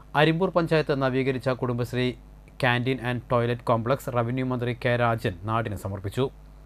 അരിമ്പൂർ പഞ്ചായത്ത് നവീകരിച്ച Kudumbashree canteen and toilet complex revenue മന്ത്രി K Rajan നാടിന് സമർപ്പിച്ചു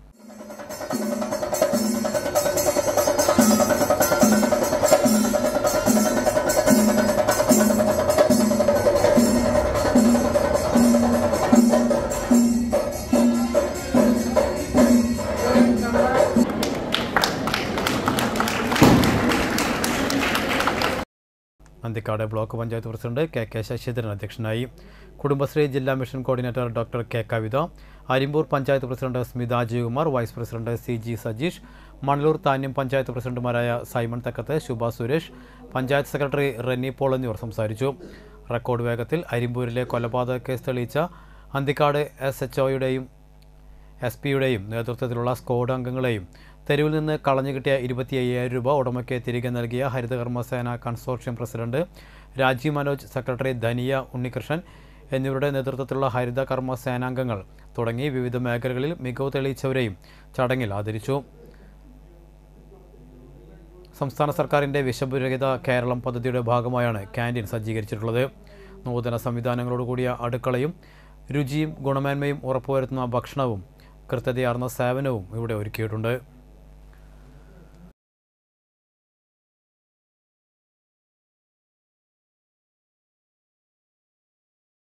Anthikad block panchayat president K K Sasidharan അധ്യക്ഷനായി കുടുംബശ്രീ ജില്ലാ mission coordinator doctor K Kavitha Arimbur panchayat president Smitha Ajayakumar vice president C G Sajeesh Manalur Thanniyam panchayat പ്രസിഡന്റുമാരായ Simon Thakkath Shubha Suresh panchayat secretary Renny Paul എന്നിവർ സംസാരിച്ചു റെക്കോർഡ് വേഗത്തിൽ അരിമ്പൂരിലെ കൊലപാതക കേസ് തെളിയിച്ച അന്തിക്കാട് എസ് എച്ച് ഒയുടെയും എസ് പിയുടെയും നേതൃത്വത്തിലുള്ള സ്ക്വാഡ് അംഗങ്ങളെയും തെരുവിൽ നിന്ന് കളഞ്ഞു കിട്ടിയ ഇരുപത്തി അയ്യായിരം രൂപ ഉടമയ്ക്ക് തിരികെ നൽകിയ Harithakarmasena consortium president Rajeev Manoj secretary Dhaniya Unnikrishnan എന്നിവരുടെ നേതൃത്വത്തിലുള്ള ഹരിത കർമ്മ സേനാംഗങ്ങൾ തുടങ്ങി വിവിധ മേഖലകളിൽ മികവ് തെളിയിച്ചവരെയും ചടങ്ങിൽ ആദരിച്ചു സംസ്ഥാന സർക്കാരിൻ്റെ വിശപ്പുരഹിത കേരളം പദ്ധതിയുടെ ഭാഗമായാണ് ക്യാൻറ്റീൻ സജ്ജീകരിച്ചിട്ടുള്ളത് നൂതന സംവിധാനങ്ങളോടുകൂടിയ അടുക്കളയും രുചിയും ഗുണമേന്മയും ഉറപ്പുവരുത്തുന്ന ഭക്ഷണവും കൃത്യതയാർന്ന സേവനവും ഇവിടെ ഒരുക്കിയിട്ടുണ്ട്